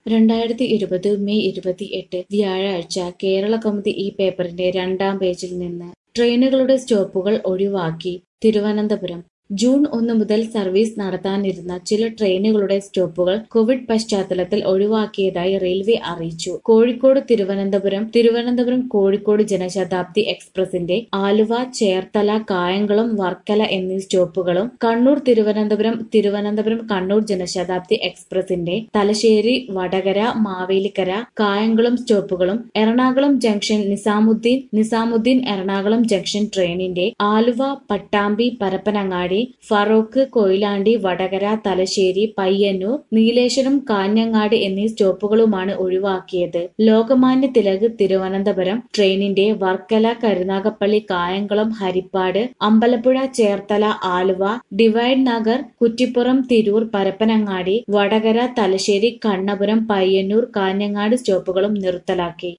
രണ്ടായിരത്തി ഇരുപത് മെയ് ഇരുപത്തിയെട്ട് വ്യാഴാഴ്ച കേരളകൗമുദി ഈ പേപ്പറിന്റെ രണ്ടാം പേജിൽ നിന്ന് ട്രെയിനുകളുടെ സ്റ്റോപ്പുകൾ ഒഴിവാക്കി തിരുവനന്തപുരം ജൂൺ ഒന്ന് മുതൽ സർവീസ് നടത്താനിരുന്ന ചില ട്രെയിനുകളുടെ സ്റ്റോപ്പുകൾ കോവിഡ് പശ്ചാത്തലത്തിൽ ഒഴിവാക്കിയതായി റെയിൽവേ അറിയിച്ചു കോഴിക്കോട് തിരുവനന്തപുരം തിരുവനന്തപുരം കോഴിക്കോട് ജനശതാബ്ദി എക്സ്പ്രസിന്റെ ആലുവ ചേർത്തല കായംകുളം വർക്കല എന്നീ സ്റ്റോപ്പുകളും കണ്ണൂർ തിരുവനന്തപുരം തിരുവനന്തപുരം കണ്ണൂർ ജനശതാബ്ദി എക്സ്പ്രസിന്റെ തലശ്ശേരി വടകര മാവേലിക്കര കായംകുളം സ്റ്റോപ്പുകളും എറണാകുളം ജംഗ്ഷൻ നിസാമുദ്ദീൻ നിസാമുദ്ദീൻ എറണാകുളം ജംഗ്ഷൻ ട്രെയിനിന്റെ ആലുവ പട്ടാമ്പി പരപ്പനങ്ങാടി ഫറോക്ക് കൊയിലാണ്ടി വടകര തലശ്ശേരി പയ്യന്നൂർ നീലേശ്വരം കാഞ്ഞങ്ങാട് എന്നീ സ്റ്റോപ്പുകളുമാണ് ഒഴിവാക്കിയത് ലോകമാന്യ തിലക് തിരുവനന്തപുരം ട്രെയിനിന്റെ വർക്കല കരുനാഗപ്പള്ളി കായംകുളം ഹരിപ്പാട് അമ്പലപ്പുഴ ചേർത്തല ആലുവ ഡിവൈഡ് നഗർ കുറ്റിപ്പുറം തിരൂർ പരപ്പനങ്ങാടി വടകര തലശ്ശേരി കണ്ണപുരം പയ്യന്നൂർ കാഞ്ഞങ്ങാട് സ്റ്റോപ്പുകളും നിർത്തലാക്കി